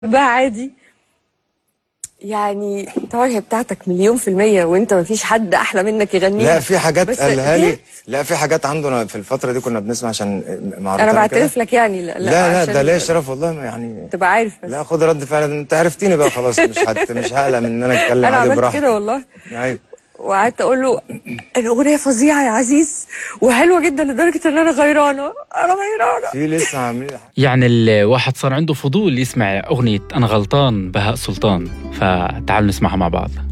بقى عادي يعني طبعا هي بتاعتك مليون في المية وانت مفيش حد احلى منك يغنيها لا في حاجات بس قالها لي ليه؟ لا في حاجات عندنا في الفتره دي كنا بنسمع عشان معروض انا بعترف لك يعني لا لا لا عشان ده ليه شرف والله ما يعني تبقى عارف بس لا خد رد فعل انت عرفتيني بقى خلاص مش هت مش هقلق من ان انا اتكلم انا عادي عملت براحتي كده والله ايوه وقعدت اقول له الاغنيه فظيعه يا عزيز وحلوه جدا لدرجه ان انا غيرانه انا غيرانه في لسه عاملين يعني الواحد صار عنده فضول يسمع أغنية أنا غلطان بهاء سلطان فتعالوا نسمعها مع بعض